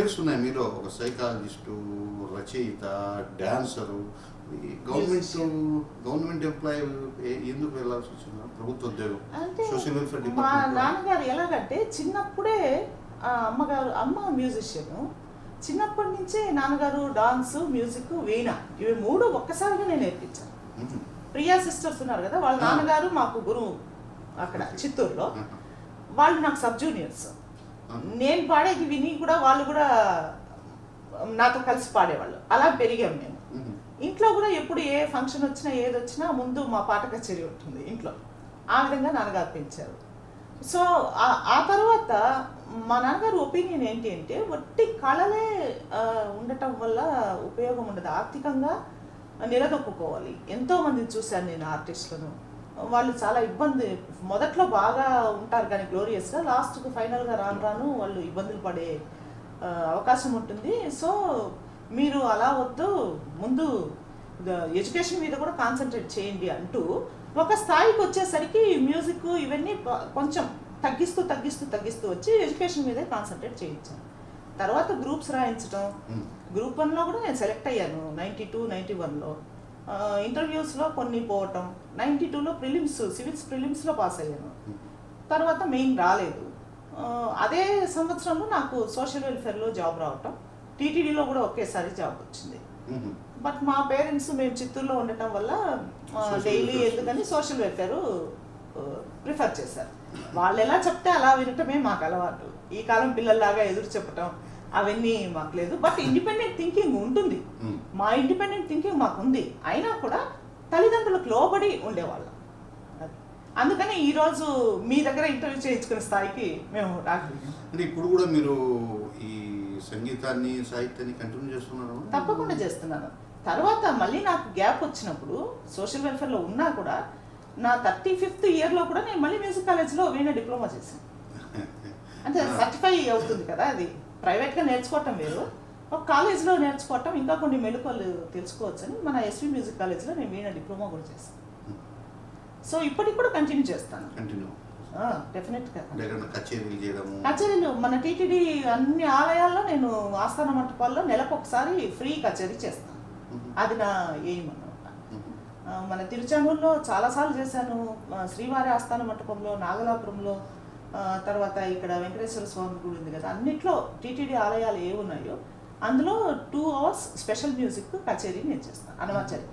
Skills ఉన్నాయి మీలో ఒక సైకాలజిస్టు రచయిత డాన్సరు ఈ గవర్నమెంట్ గవర్నమెంట్ ఎంప్లాయీ ఎందుకు వెళ్ళాల్సి వచ్చింది ప్రభుత్వ ఉద్యోగం అంటే సోషల్ వెల్ఫేర్ మా డిపార్ట్మెంట్ నాన్నగారు ఎలాగంటే చిన్నప్పుడే ఆ, అమ్మగారు అమ్మ మ్యూజిషియన్ చిన్నప్పటి నుంచే నాన్నగారు డాన్స్ మ్యూజిక్ వీణ ఇవి మూడు ఒక్కసారిగా నేను నేర్పించాను ప్రియా సిస్టర్స్ ఉన్నారు కదా వాళ్ళ ఆ. నాన్నగారు మాకు గురువు అక్కడ Okay. చిత్తూరులో వాళ్ళు నాకు సబ్ జూనియర్స్ నేను పాడేది విని కూడా వాళ్ళు కూడా నాతో కలిసి పాడేవాళ్ళు అలా పెరిగాం మేము ఇంట్లో కూడా ఎప్పుడు ఏ ఫంక్షన్ వచ్చినా ఏది వచ్చినా ముందు మా పాట కచేరీ ఉంటుంది ఇంట్లో ఆ విధంగా నాన్నగారు పెంచారు సో ఆ- ఆ తర్వాత మా నాన్నగారు ఒపీనియన్ ఏంటి అంటే వట్టి కళలే ఆ, ఉండటం వల్ల ఉపయోగం ఉండదు ఆర్థికంగా నిలదొక్కుకోవాలి ఎంతో మందిని చూశాను నేను ఆర్టిస్టులను వాళ్ళు చాలా ఇబ్బంది మొదట్లో బాగా ఉంటారు కానీ గ్లోరియస్గా లాస్ట్కి ఫైనల్గా రాను రాను వాళ్ళు ఇబ్బందులు పడే ఆ, అవకాశం ఉంటుంది సో మీరు అలా వద్దు ముందు ఎడ్యుకేషన్ మీద కూడా కాన్సన్ట్రేట్ చేయండి అంటూ ఒక స్థాయికి వచ్చేసరికి మ్యూజిక్ ఇవన్నీ ప- కొంచెం తగ్గిస్తూ తగ్గిస్తూ తగ్గిస్తూ వచ్చి ఎడ్యుకేషన్ మీదే కాన్సన్ట్రేట్ చేయించాను తర్వాత గ్రూప్స్ రాయించడం గ్రూప్ వన్లో కూడా నేను సెలెక్ట్ అయ్యాను నైంటీ టూ నైంటీ వన్లో ఇంటర్వ్యూస్లో కొన్ని పోవటం నైంటీ టూలో ప్రిలిమ్స్ సివిల్స్ ప్రిలిమ్స్లో పాస్ అయ్యాను తర్వాత మెయిన్ రాలేదు ఆ, అదే సంవత్సరంలో నాకు సోషల్ వెల్ఫేర్లో జాబ్ రావటం టీటీడీలో కూడా ఒకేసారి జాబ్ వచ్చింది బట్ మా పేరెంట్స్ మేము చిత్తూరులో ఉండటం వల్ల Social డైలీ welfare. ఎందుకని సోషల్ వెల్ఫేర్ ప్రిఫర్ చేశారు వాళ్ళు ఎలా చెప్తే అలా వినటమే మాకు అలవాటు ఈ కాలం పిల్లల్లాగా ఎదురు చెప్పటం అవన్నీ మాకు లేదు బట్ ఇండిపెండెంట్ థింకింగ్ ఉంటుంది Mm. మా ఇండిపెండెంట్ థింకింగ్ మాకు ఉంది అయినా కూడా తల్లిదండ్రులకు లోబడి ఉండేవాళ్ళం అది. అందుకని ఈరోజు మీ దగ్గర ఇంటర్వ్యూ చేయించుకునే స్థాయికి మేము రాగలిగాం అంటే ఇప్పుడు కూడా మీరు ఈ సంగీతాన్ని సాహిత్యాన్ని కంటిన్యూ చేస్తున్నారు తప్పకుండా చేస్తున్నాను తర్వాత మళ్ళీ నాకు గ్యాప్ వచ్చినప్పుడు సోషల్ వెల్ఫేర్లో ఉన్నా కూడా నా థర్టీ ఫిఫ్త్ ఇయర్లో కూడా నేను మళ్ళీ మ్యూజిక్ కాలేజ్లో వీణ డిప్లొమా చేశాను అంటే సర్టిఫై అవుతుంది కదా అది ప్రైవేట్గా నేర్చుకోవటం వేరు ఒక కాలేజ్లో నేర్చుకోవటం ఇంకా కొన్ని మెలకువలు తెలుసుకోవచ్చని మన ఎస్వి మ్యూజిక్ కాలేజ్లో నేను వీణ డిప్లొమా కూడా చేశాను సో ఇప్పటికి కూడా కంటిన్యూ చేస్తాను కంటిన్యూ డెఫినెట్గా అంటే ఎక్కడైనా కచేరీలు చేయడము కచేరీలు మన టీటీడీ అన్ని ఆలయాల్లో నేను ఆస్థాన మంటపాల్లో నెలకు ఒకసారి ఫ్రీ కచేరీ చేస్తాను అది నా ఎయిమ్ అన్నమాట ఆ, మన తిరుచానూరులో చాలాసార్లు చేశాను ఆ, శ్రీవారి ఆస్థాన మంటపంలో నాగలాపురంలో ఆ, తర్వాత ఇక్కడ వెంకటేశ్వర స్వామి గుడి ఉంది కదా అన్నిట్లో టీటీడీ ఆలయాలు ఏ ఉన్నాయో అందులో టూ అవర్స్ స్పెషల్ మ్యూజిక్ కచేరీ నేను చేస్తాను అనవాచారి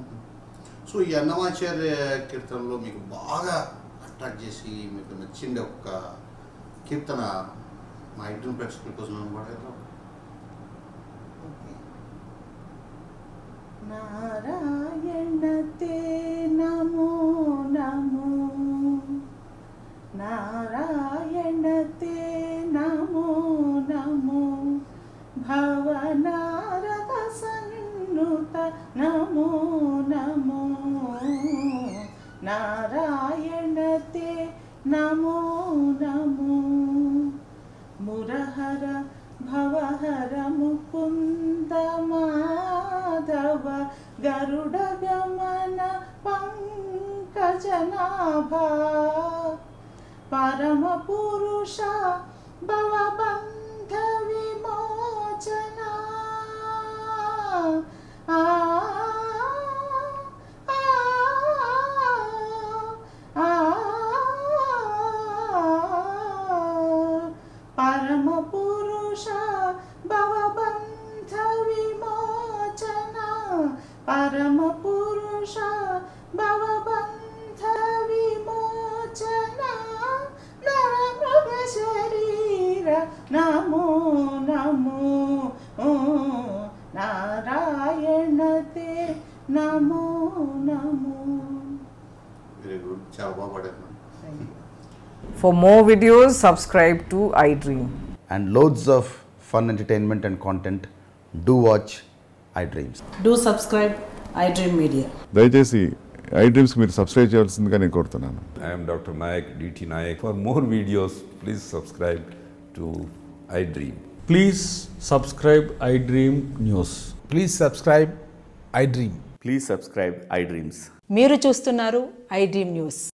సో ఈ అన్నమాచార్య కీర్తనలో మీకు బాగా అట్రాక్ట్ చేసి మీకు నచ్చింది ఒక కీర్తన మా ఇంటి ప్రేక్షకుల కోసం అనమాట నారాయణ తే నమో నమో నారాయణ తే నమో నమో భవనారద సన్నుత నమో నమో నారాయణ తే నమో నమో మురహర భవహర ముకుంద మాధవ గరుడ గమన పంకజనాభా పరమ పురుష భవబంధ విమోచన ఆ ఆ ఆ పరమ పురుష భవబంధ విమోచన పరమ పురుష భవబంధ విమోచన నరమృగ శరీర నమో నమో ఓ నారాయణ తే నమో నమో వెరీ గుడ్ చాలా బాగా పాడారు Thank you. For more videos, subscribe to iDream. and loads of fun entertainment and content, do watch iDreams. Do subscribe iDream media దయచేసి ఐ డ్రీమ్స్కి మీరు సబ్స్క్రైబ్ చేయాల్సిందిగా నేను కోరుతున్నాను I am Dr. Nayak, DT Nayak. For more videos, please subscribe to iDream. Please subscribe iDream News. Please subscribe iDream. Please subscribe iDreams. మీరు చూస్తున్నారు ఐ డ్రీమ్ న్యూస్